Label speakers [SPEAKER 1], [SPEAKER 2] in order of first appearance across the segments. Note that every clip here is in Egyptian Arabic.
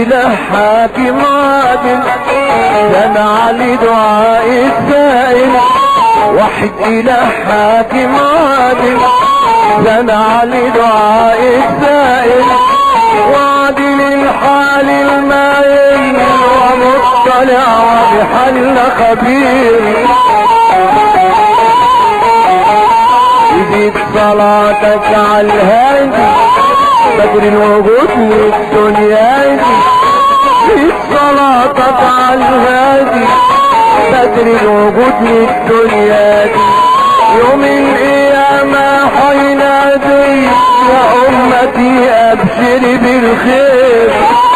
[SPEAKER 1] إله حاكم عادل سمع لدعاء السائل وحد إله حاكم عادل سمع لدعاء السائل وعدل الحال المايل ومطلع بحل خبير يزيد صلاتك على الهادي بدر الوجود للدنيا دي يزيد صلاتك على الهادي بدر الوجود للدنيا دي يوم القيامة حينادي يا أمتي أبشري بالخير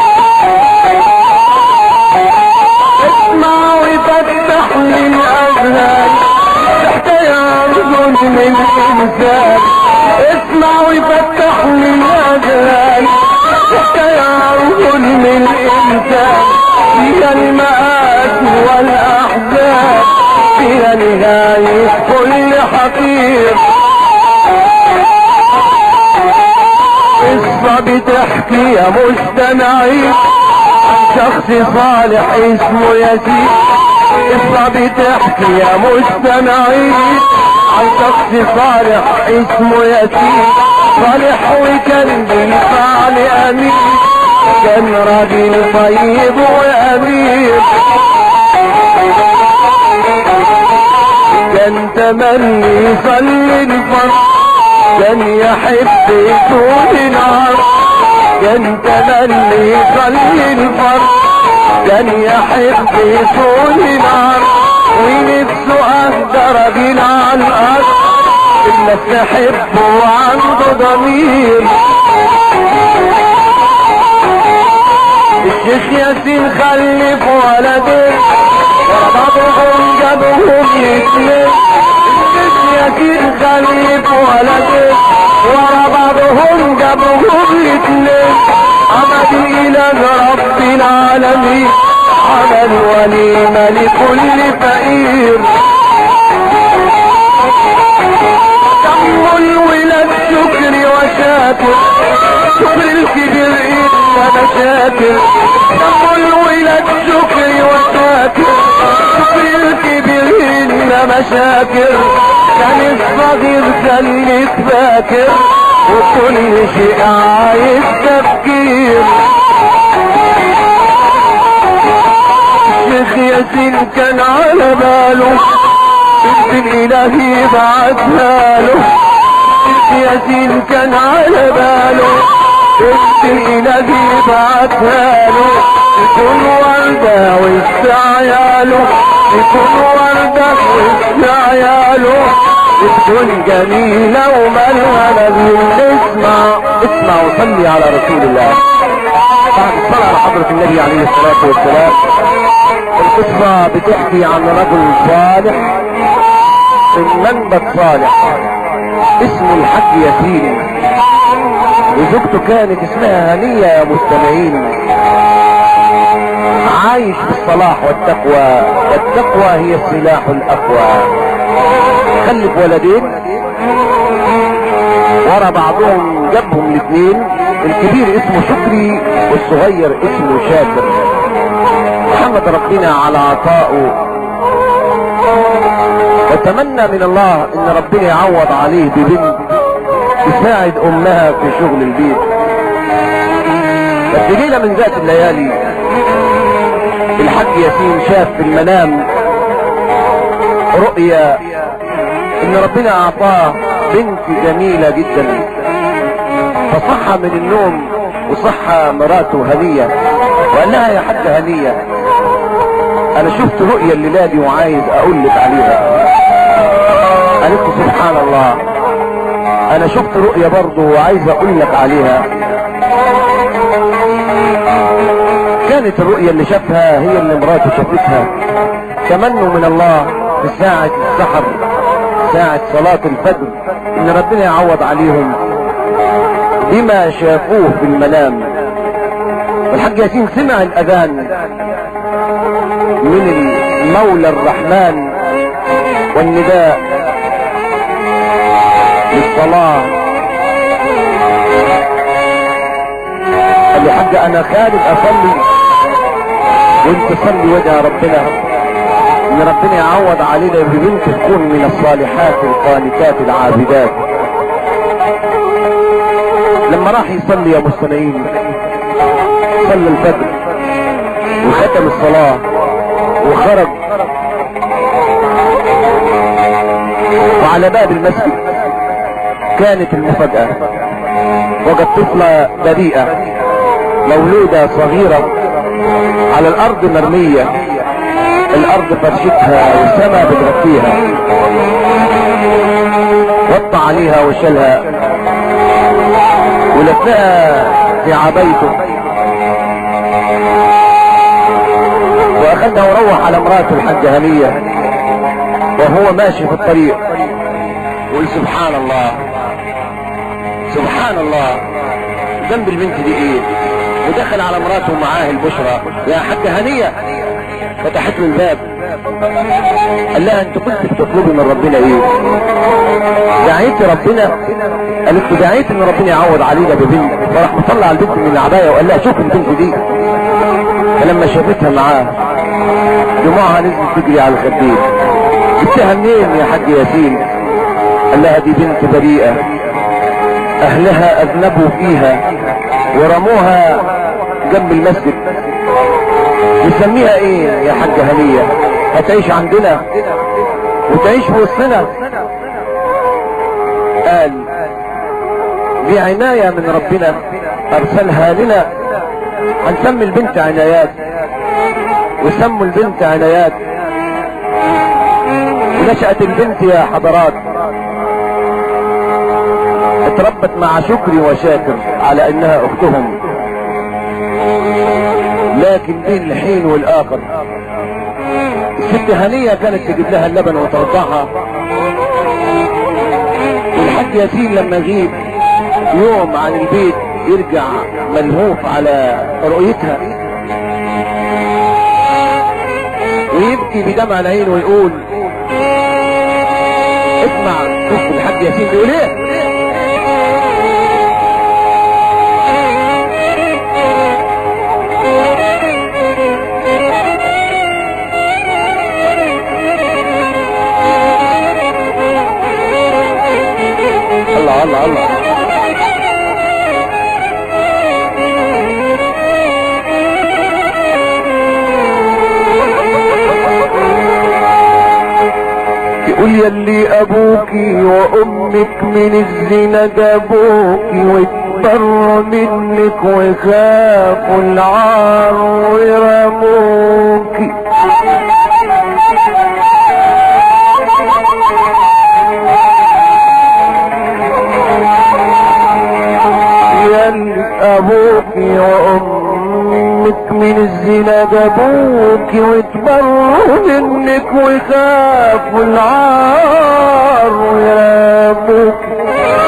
[SPEAKER 1] اسمع وفتح لي الأذهان تحت يرجل من الإنسان اسمع وفتح لي الأذهان تحت يرجل من الإنسان فيها المآت والأحزان فيها نهاية كل حقير قصة بتحكي يا مستمعين عن شخص صالح اسمه ياسين قصة بتحكي يا مستمعين عن شخص صالح اسمه ياسين صالح وكان بالفعل امين كان راجل طيب وامير كان تمني يصلي الفرض كان يحب يكون العرض كان تمني يصلي الفرض كان يحب يكون العرض ونفسه اهدى راجل على الارض الناس تحبه وعنده ضمير الشيخ ياسين خلف ولدين ورا بعضهم جابهم الاثنين الشيخ ياسين خلف ولدين ورا بعضهم جابهم الاثنين عمل إله رب العالمين عمل وليمة لكل فقير دم الولاد شكري وشاكر شكر الكبير إلا مشاكر دم الولاد شكري وشاكر شكر الكبير إلا مشاكر كان الصغير سلك فاكر وكل شيء عايز تفكير الشيخ ياسين كان على باله بنت الإله بعتها له بنت ياسين كان على باله بنت الإله بعتها له يكون وردة وسط عياله يكون وردة وسط عياله تكون جميلة ومالها نبي اسمع اسمع وصلي على رسول الله بعد الصلاة على حضرة النبي عليه الصلاة والسلام القصة بتحكي عن رجل صالح من منبت صالح اسمه الحاج ياسين وزوجته كانت اسمها هنية يا مستمعين عايش بالصلاح والتقوى والتقوى هي السلاح الاقوى خلف ولدين ورا بعضهم جابهم الاثنين الكبير اسمه شكري والصغير اسمه شاكر محمد ربنا على عطائه وتمنى من الله ان ربنا يعوض عليه ببنت تساعد امها في شغل البيت بس ليلة من ذات الليالي الحاج ياسين شاف في المنام رؤيا ان ربنا اعطاه بنت جميلة جدا فصحى من النوم وصحى مراته هنية وقال لها يا حاجة هنية انا شفت رؤيا الليلة دي وعايز اقول لك عليها قالت له سبحان الله انا شفت رؤيا برضه وعايز اقول لك عليها كانت الرؤيا اللي شافها هي اللي مراته شافتها تمنوا من الله في ساعة السحر ساعة صلاة الفجر ان ربنا يعوض عليهم بما شافوه في المنام والحاج ياسين سمع الاذان من المولى الرحمن والنداء للصلاة قال لي حاجة انا خالد اصلي وانت صلي وجه ربنا ان ربنا يعوض علينا ببنت تكون من الصالحات القانتات العابدات لما راح يصلي يا مستمعين صلى الفجر وختم الصلاة وخرج وعلى باب المسجد كانت المفاجأة وجد طفلة بريئة مولودة صغيرة على الارض مرمية الارض فرشتها والسماء بتغطيها وطى عليها وشالها ولفها في عبيته واخدها وروح على امراته الحاجة هنية وهو ماشي في الطريق يقول سبحان الله سبحان الله ذنب البنت دي ايه ودخل على مراته ومعاه البشرى يا حاجة هنية فتحت له الباب قال لها انت كنت بتطلبي من ربنا ايه دعيتي ربنا قالت له دعيت ان ربنا يعوض علينا ببنت فراح مطلع البنت من العباية وقال لها شوف البنت دي فلما شافتها معاه دموعها نزلت تجري على الخدين جبتها منين يا حاج ياسين قال لها دي بنت بريئة اهلها اذنبوا فيها ورموها جنب المسجد نسميها ايه يا حاجة هنية هتعيش عندنا وتعيش في وسطنا قال دي عناية من ربنا ارسلها لنا هنسمي البنت عنايات وسموا البنت عنايات ونشأت البنت يا حضرات اتربت مع شكري وشاكر على انها اختهم لكن بين الحين والاخر الست هنية كانت تجيب لها اللبن وترضعها والحاج ياسين لما يغيب يوم عن البيت يرجع ملهوف على رؤيتها ويبكي بدمع العين ويقول اسمع شوف الحاج ياسين بيقول ايه الله الله الله يقول يلي ابوكي وامك من الزنا جابوكي واتبروا منك وخافوا العار ورموكي يلي ابوكي وامك من الزنا جابوكي واتبروا منك وخافوا العار ويرموكي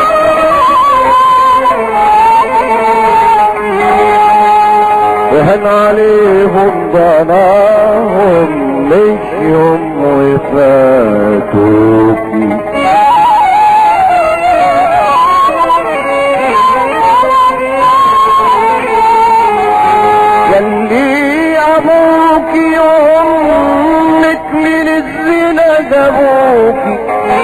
[SPEAKER 1] وهن عليهم ضناهم مشيهم وفاتوكي يلي ابوك وامك من الزنا جابوك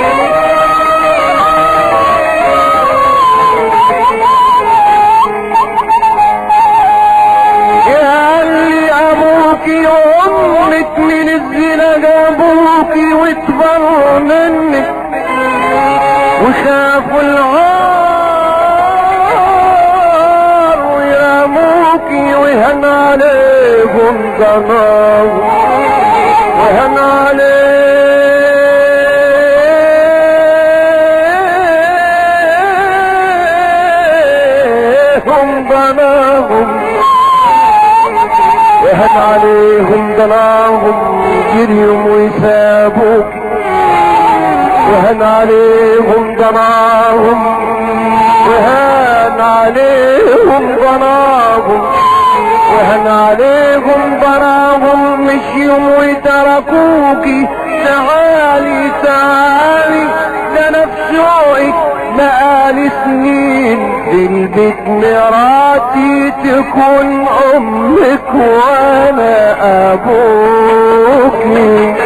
[SPEAKER 1] يلي ابوك وامك من الزنا جابوك واتبروا منك وخافوا العار ويرموك وهن عليهم ضناهم وهن عليهم ضناهم وهن عليهم ضناهم جريهم ويسابوك وهن عليهم ضناهم وهن عليهم ضناهم وهن عليهم ضناهم مشيهم وتركوكي تعالي تعالي ده نفسوعك بقالي سنين في البيت مراتي تكون امك وانا ابوكي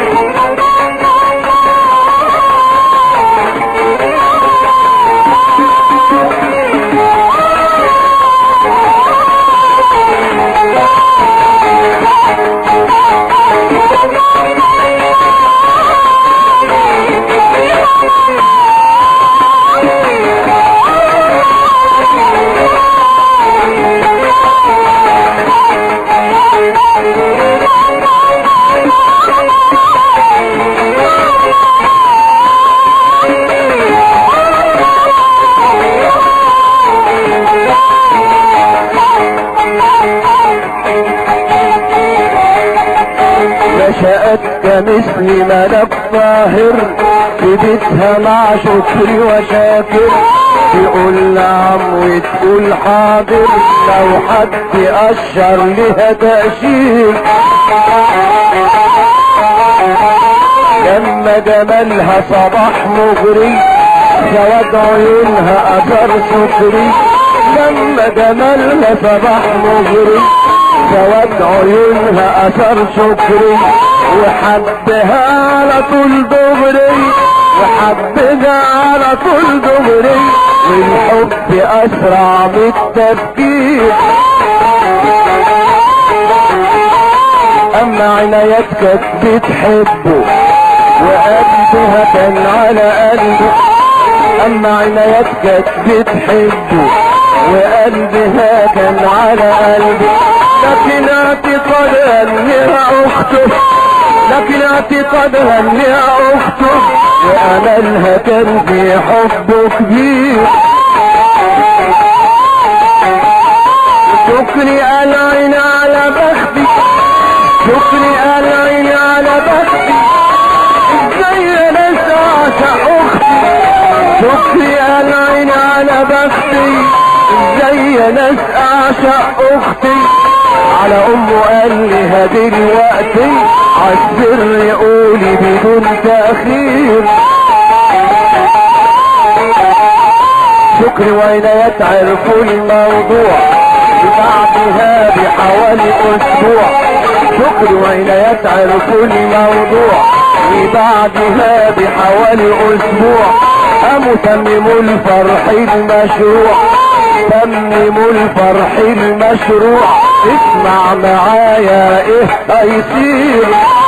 [SPEAKER 1] نشأت كمثل ملك طاهر في بيتها مع شكري وشاكر تقول نعم وتقول حاضر لو حد أشر لها تأشير لما جمالها صباح مغري سواد عيونها أثر سكري لما جمالها صباح مغري سواد عيونها اثر شكري وحبها على طول دغري وحبها على طول دغري والحب اسرع من التفكير اما عنايتك بتحبه وقلبها كان على قلبه اما عنايتك بتحبه وقلبها كان على قلبه لكن اعتقادها انها اخته لكن اعتقادها انها اخته واملها كان في حبه كبير شكري العين على بختي شكري العين على بختي ازاي انا اعشق اختي شكري العين على بختي ازاي انا اعشق اختي على امه قال لي هدي دلوقتي عالسر قولي بدون تأخير شكري وعنايات عرفوا الموضوع بعدها بحوالي اسبوع شكري وعنايات عرفوا الموضوع وبعدها بحوالي اسبوع قاموا تمموا الفرح المشروع تمموا الفرح المشروع اسمع معايا ايه هيصير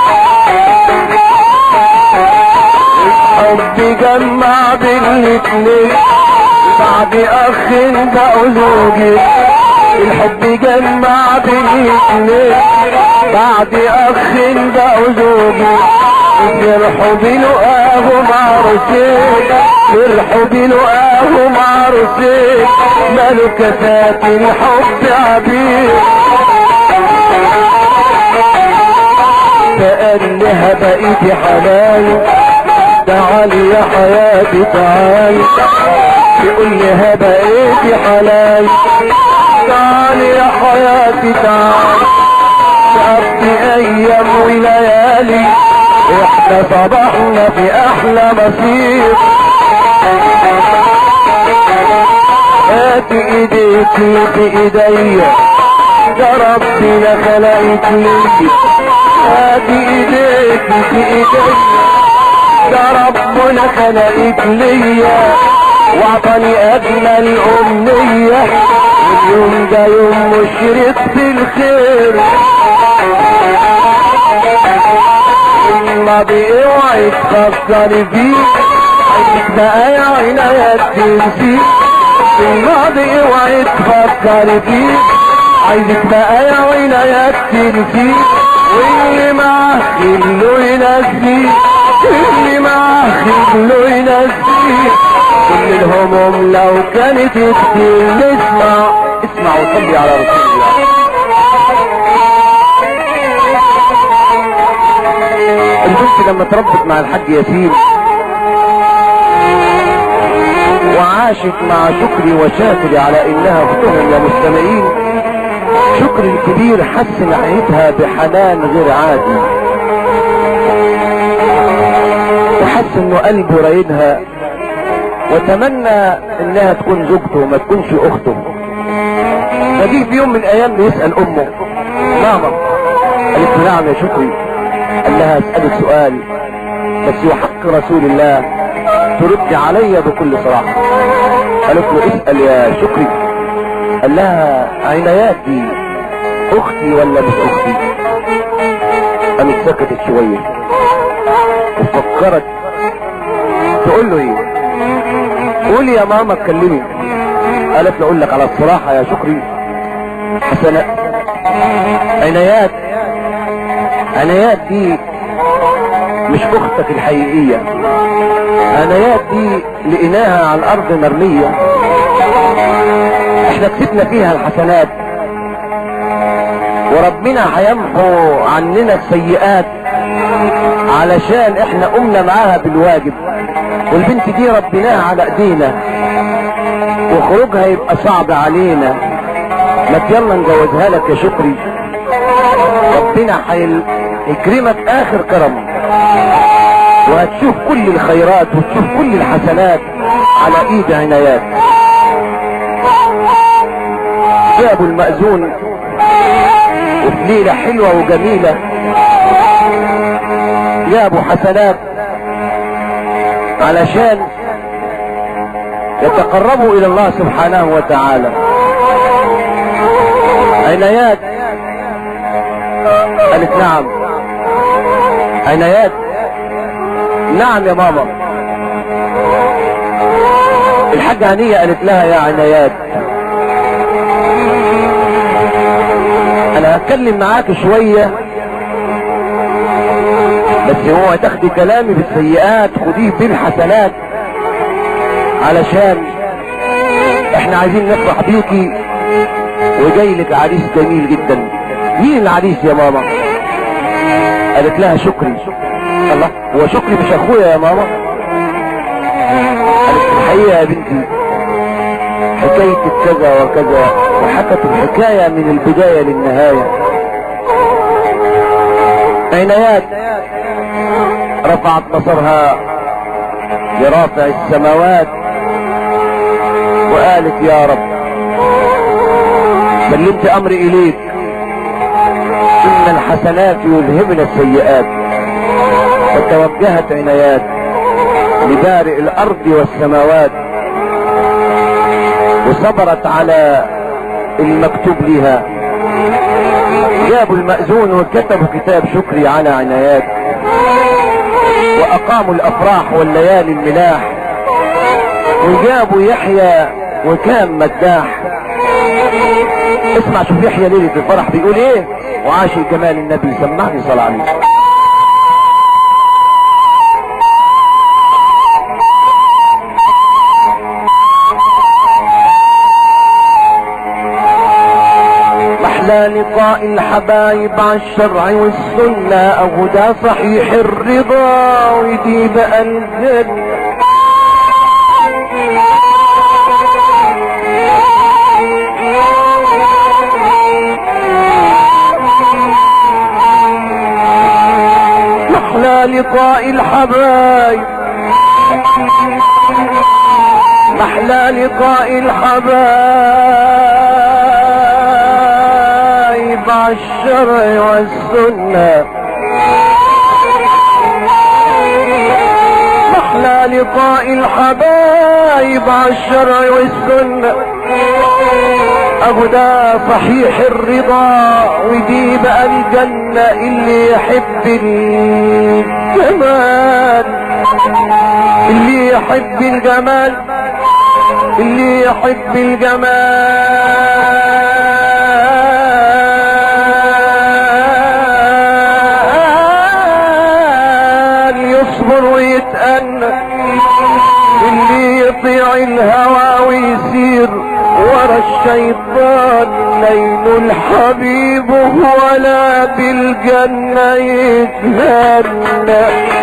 [SPEAKER 1] الحب جمع بين الاتنين بعد اخ بقوا زوجين الحب جمع بين الاتنين بعد اخ بقوا زوجين فرحوا بلقاهم عروسين فرحوا بلقاهم عروسين ملكتات الحب عبيد كأنها بقيت حلال تعالي يا حياتي تعالي تقول لها بقيت حلال تعالي يا حياتي تعالي تقضي ايام وليالي احنا صباحنا في احلى مصير هاتي ايديكي في ايديا ده ربنا خلقك ليكي هاتي ايديكي في ايديا ده ربنا خلقك ليا واعطاني اجمل امنية اليوم ده يوم مشرق في الخير الماضي اوعي تفكري فيه عايزك بقى يا عناية تنسي الماضي اوعي تفكري فيه عايزك بقى يا عناية تنسي واللي معاه خله ينسي اللي معاه خله ينسي كل الهموم لو كانت كتير نسمع اسمع وصلي على رسول الله البنت لما تربت مع الحاج ياسين وعاشت مع شكري وشاكري على انها اختهم يا مستمعين شكري الكبير حس ناحيتها بحنان غير عادي وحس انه قلبه رايدها وتمنى انها تكون زوجته وما تكونش اخته فجي في يوم من الايام بيسأل امه ماما قالت له نعم يا شكري قال لها اسألك سؤال بس وحق رسول الله ترد علي بكل صراحة قالت له اسأل يا شكري قال لها عنايات دي اختي ولا مش اختي قامت سكتت شوية وفكرت تقول له ايه قولي يا ماما اتكلمي قالت له اقول لك على الصراحة يا شكري حسناء عنايات عنايات دي مش اختك الحقيقية عنايات دي لقيناها على الارض مرمية احنا كسبنا فيها الحسنات وربنا هيمحو عننا السيئات علشان احنا قمنا معاها بالواجب والبنت دي ربناها على ايدينا وخروجها يبقى صعب علينا ما يلا نجوزها لك يا شكري ربنا هيكرمك اخر كرم وهتشوف كل الخيرات وتشوف كل الحسنات على ايد عنايات جابوا المأذون وفي ليلة حلوة وجميلة جابوا حسنات علشان يتقربوا الى الله سبحانه وتعالى عنايات قالت نعم عنايات نعم يا ماما الحاجة هنية قالت لها يا عنايات انا هتكلم معاك شوية بس هو تاخدي كلامي بالسيئات خديه بالحسنات علشان احنا عايزين نفرح بيكي وجاي لك عريس جميل جدا مين العريس يا ماما قالت لها شكري الله هو شكري مش اخويا يا ماما قالت الحقيقة يا بنتي حكاية كذا وكذا وحكت الحكاية من البداية للنهاية عنايات رفعت بصرها لرافع السماوات وقالت يا رب سلمت امري اليك ان الحسنات يذهبن السيئات وتوجهت عنايات لبارئ الارض والسماوات وصبرت على المكتوب لها جابوا المأذون وكتبوا كتاب شكري على عنايات واقاموا الافراح والليالي الملاح وجابوا يحيى وكان مداح اسمع شوف يحيى ليلة الفرح بيقول ايه وعاش جمال النبي سمعني صلى عليه محلى لقاء الحبايب على الشرع والسنة او ده صحيح الرضا ودي بقى الجنة محلى لقاء الحبايب محلى لقاء الحبايب على الشرع والسنة محلى لقاء الحبايب على الشرع والسنة ابو ده صحيح الرضا ودي بقى الجنة اللي يحب الجمال اللي يحب الجمال اللي يحب الجمال يصبر ويتأنى اللي يطيع الهوى ويسير ورا الشيطان ليل الحبيب ولا بالجنة يتهنى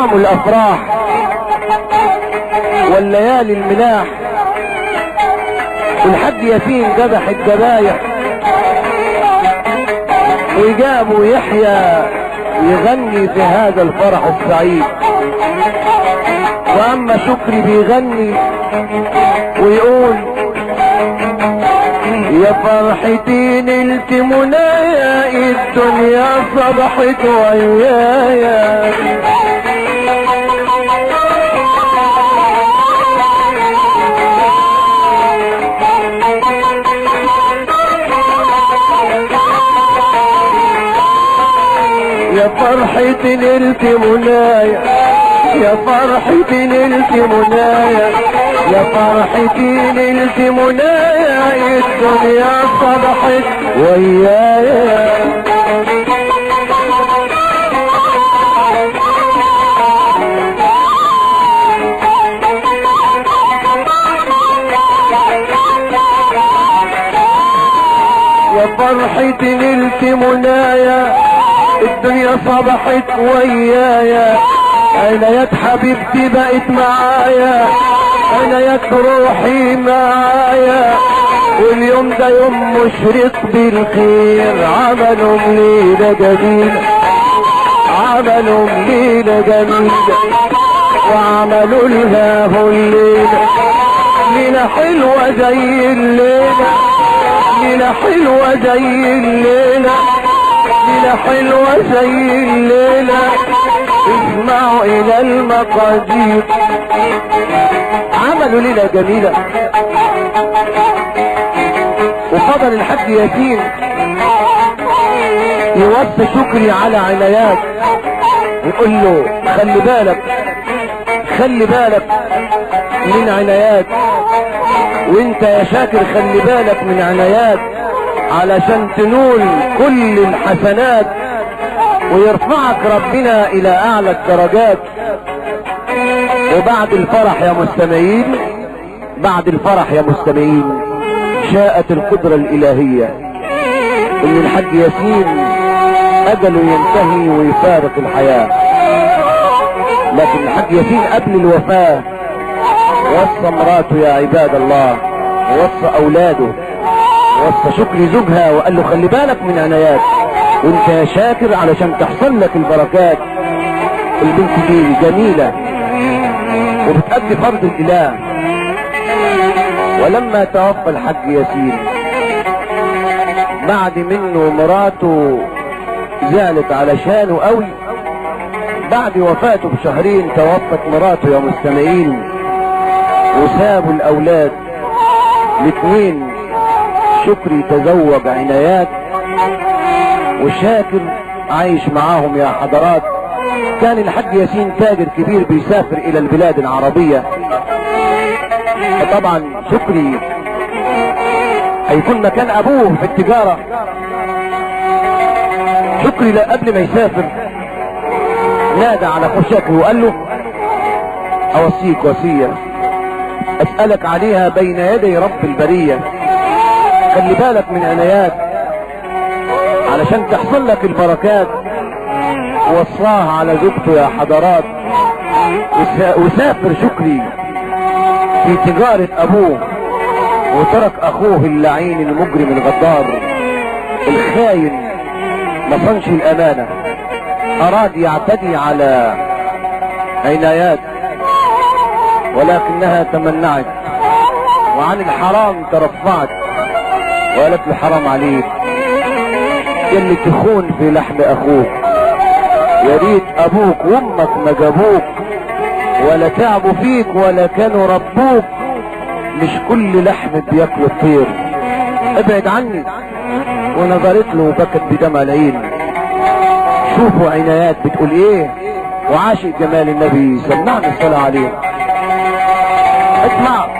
[SPEAKER 1] طعم الافراح والليالي الملاح والحاج ياسين ذبح الذبايح وجابوا يحيى يغني في هذا الفرح السعيد واما شكري بيغني ويقول يا فرحتي نلت منايا الدنيا صبحت ويايا يا فرحتي نلت منايا يا فرحتي نلت منايا يا فرحتي نلت منايا الدنيا صبحت ويايا يا فرحتي نلت منايا الدنيا صبحت ويايا عنايات حبيبتي بقت معايا عنايات روحي معايا واليوم ده يوم مشرق بالخير عملوا ليلة جميلة عملوا ليلة جميلة وعملوا لها الليلة ليلة حلوة زي الليلة ليلة حلوة زي الليلة ليلة حلوة زي الليلة اسمعوا الى المقادير عملوا ليلة جميلة وفضل الحاج ياسين يوصي شكري على عنايات يقول له خلي بالك خلي بالك من عنايات وانت يا شاكر خلي بالك من عنايات علشان تنول كل الحسنات ويرفعك ربنا الى اعلى الدرجات وبعد الفرح يا مستمعين بعد الفرح يا مستمعين شاءت القدرة الالهية ان الحاج ياسين اجله ينتهي ويفارق الحياة لكن الحاج ياسين قبل الوفاة وصى مراته يا عباد الله ووصى اولاده وصى شكري زوجها وقال له خلي بالك من عنايات وانت يا شاكر علشان تحصل لك البركات البنت دي جميلة وبتأدي فرض الاله ولما توفى الحاج ياسين بعد منه مراته زعلت علشانه قوي بعد وفاته بشهرين توفت مراته يا مستمعين وسابوا الاولاد الاثنين شكري تزوج عنايات وشاكر عايش معاهم يا حضرات كان الحاج ياسين تاجر كبير بيسافر الى البلاد العربية طبعا شكري هيكون مكان ابوه في التجارة شكري لا قبل ما يسافر نادى على اخو شاكر وقال له اوصيك وصية اسألك عليها بين يدي رب البرية خلي بالك من عنايات علشان تحصل لك البركات وصاها على زوجته يا حضرات وسا- وسافر شكري في تجارة ابوه وترك اخوه اللعين المجرم الغدار الخاين ما صنش الامانة اراد يعتدي على عنايات ولكنها تمنعت وعن الحرام ترفعت وقالت له حرام عليك اللي تخون في لحم اخوك يا ريت ابوك وامك ما جابوك ولا تعبوا فيك ولا كانوا ربوك مش كل لحم بياكلوا الطير ابعد عني ونظرت له وبكت بدمع العين شوفوا عنايات بتقول ايه وعاشق جمال النبي سمعنا الصلاة عليه اسمع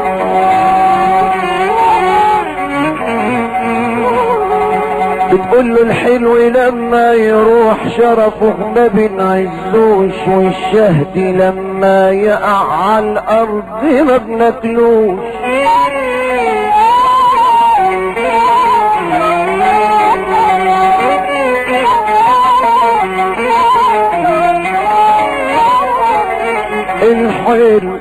[SPEAKER 1] بتقول له الحلو لما يروح شرفه ما بنعزوش والشهد لما يقع على الارض ما بناكلوش الحلو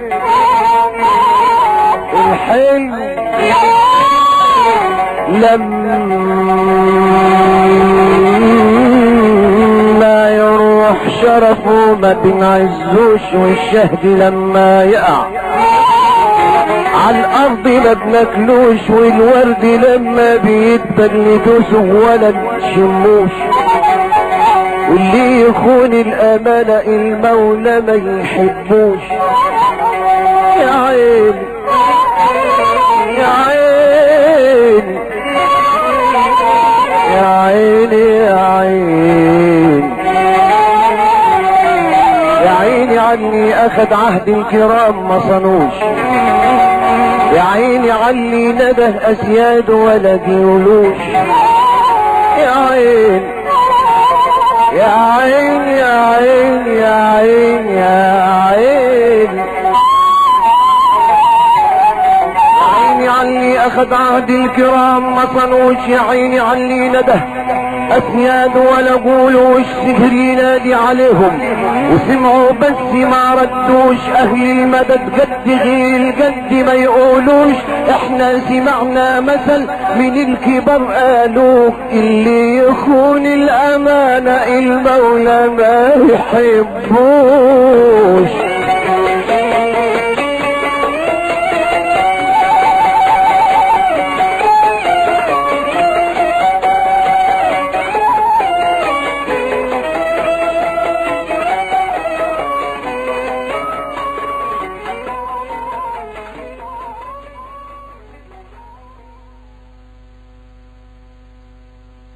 [SPEAKER 1] الحلو لما يروح شرفه ما بنعزوش والشهد لما يقع على الارض ما بناكلوش والورد لما بيدبل ندوسه ولا نشموش واللي يخون الامانة المولى ما يحبوش يا عيني يا عيني يا عيني يا عيني يا عيني عني اخد عهد الكرام ما صنوش يا عيني علي نده اسياد ولا جيولوش يا عيني يا عين يا عين يا عين يا عين عيني علي اخذ عهد الكرام ما صنوش يا عيني علي نده اسياد ولا قولوش سهر ينادي عليهم وسمعوا بس ما ردوش اهل المدد قد غير قد ما يقولوش احنا سمعنا مثل من الكبر قالوه اللي يخون الامانة المولى ما يحبوش